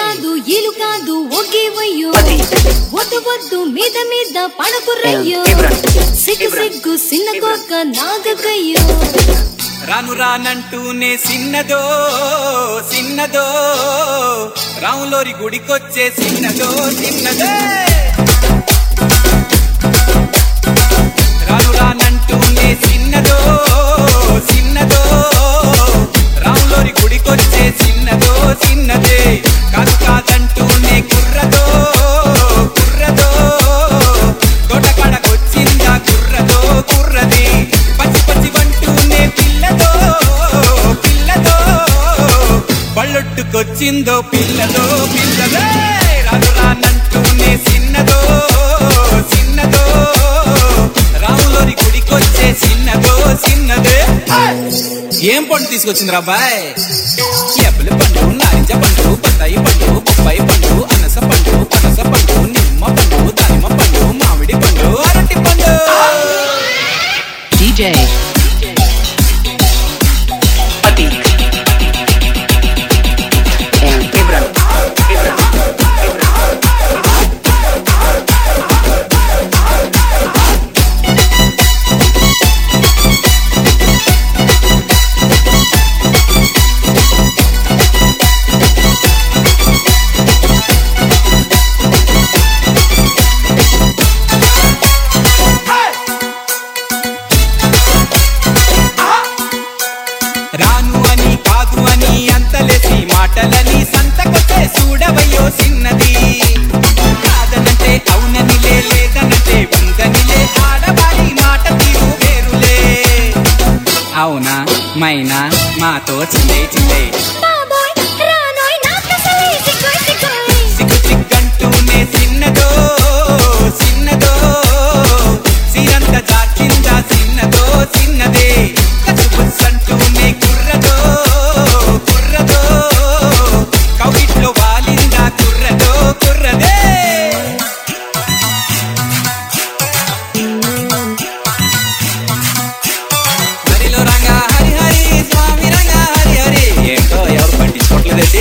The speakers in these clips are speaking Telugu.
కాదు ఇలు కాదు ఒకే వయ్యో పది. వద్దు వద్దు మీద మీద పడకురయ్యో ఇబ్రాన్. సిగ్గు ఇబ్రాన్. సిగ్గు సిన్న కోక నాగకయ్యో రాను రానంటూనే సిన్నదో సిన్నదో రాములోరి గుడికొచ్చే సిన్నదో చిన్నదే రాను రానంటూనే సిన్నదో సిన్నదో రాములోరి గుడికొచ్చే సిన్నదో చిన్నదే కాదు కాదంటూనే కుర్రదో కుర్రదో తోటకాడకొచ్చిందా కుర్రదో కుర్రది పచ్చి పచ్చి వంటూనే పిల్లదో పిల్లదో పళ్ళొట్టుకొచ్చిందో పిల్లదో పిల్లదే రాను రానంటూనే సిన్నదో సిన్నదో రాములోని గుడికొచ్చే చిన్నదో చిన్నదే ఏం పండు తీసుకొచ్చింది రాబాయ్ ఎబ్బల పండు నారింజ పండు బత్తాయి పండు బొప్పాయి పండు అనస పండు పనస పండు నిమ్మ పండు దానిమ్మ పండు మామిడి పండు అరటి పండు DJ Atik and Ibran Ibran రాను అని కాదు అని అంతలేసి మాటలని సంతకొచ్చే చూడవయ్యో చిన్నది కాదనంటే అవుననిలే లేదనంటే ఉందనిలే ఆడవారి మాట తీరు వేరులే అవునా మైనా మాతో చిల్లే చిల్లే బాబోయ్ రానోయ్ నాకసలే సిగ్గోయ్ సిగ్గోయ్ సిగ్గు సిగ్గంటూనే చిన్నదో చిన్నదో సిరంత జాచిందా చిన్నదో చిన్నదే కచుబుస్సంటూనే కుర్రదో కుర్రదో కౌగిట్లో వాలిందా కుర్రదో కుర్రదే హరిలో రంగా హరి హరి స్వామి రంగా హరి హరి ఏంటో ఎవరు పట్టించుకోవట్లేదండి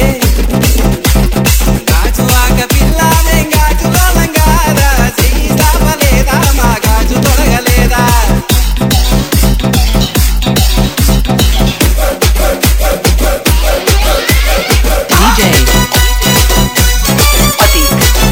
గాజు ఆక పిల్లానే గాజులో లంగారా సీతాపలేదా మా గాజు తొలగలేదా DJ Atik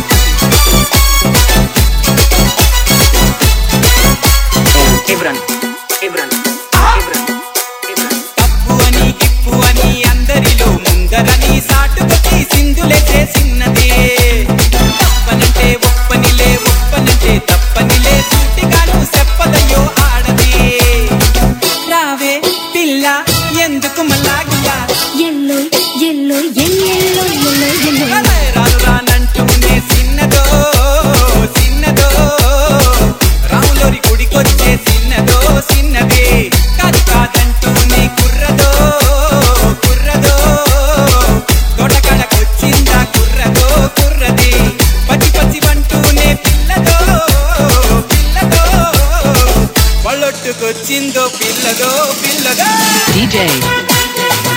and Ibran Ibran Ibran Ibran తప్పు అని గిప్పు అని అందరిలో ముందరని సాటుకొచ్చి సింధులేసే చిన్నదే తప్పనంటే ఒప్పనిలే ఒప్పనంటే తప్పనిలే సూటిగాను చెప్పదయ్యో ఆడది రావే పిల్ల ఎందుకు మళ్ళాగిలా ఎల్లో ఎల్లో ఎల్లెల్లో ఎల్లో ఎల్లో రాను రానంటూనే చిన్నదో చిన్నదో రాములోరి గుడికొచ్చే చిన్నదో చిన్నదే కాదు కాదంటూనే కుర్రదో కుర్రదో తోటకాడకొచ్చిందా కుర్రదో కుర్రది పచ్చి పచ్చి వంటూనే పిల్లదో పిల్లదో వాళ్ళొట్టుకొచ్చిందో పిల్లదో పిల్లదో DJ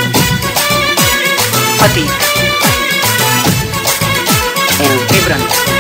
Atik and Ibran